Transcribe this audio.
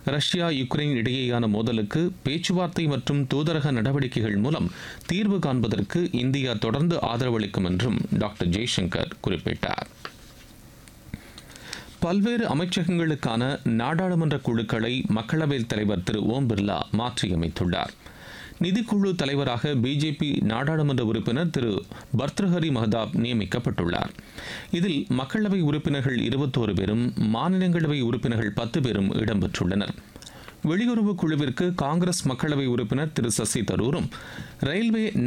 Russia Ukraine இடையேயான மோதலுக்கு பேச்சுவார்த்தை மற்றும் தூதரக நடவடிக்கைகள் மூலம் தீர்வு காண்பதற்கு இந்தியா தொடர்ந்து ஆதரவளிக்கும் என்றும் டாக்டர் ஜெய்சங்கர் குறிப்பிட்டார் பல்வேறு அமைச்சகங்களுக்கான நாடாளுமன்ற குழுக்களை மக்களவைத் தலைவர் திரு ஓம் பிர்லா மாற்றியமைத்துள்ளார் நிதிக்குழு தலைவராக பிஜேபி நாடாளுமன்ற உறுப்பினர் திரு பர்த்ருஹரி மஹதாப் நியமிக்கப்பட்டுள்ளார் இதில் மக்களவை உறுப்பினர்கள் இருபத்தோரு பேரும் மாநிலங்களவை உறுப்பினர்கள் பத்து பேரும் இடம்பெற்றுள்ளனர் வெளியுறவு குழுவிற்கு காங்கிரஸ் மக்களவை உறுப்பினர் திரு சசி தரூரும் ரயில்வே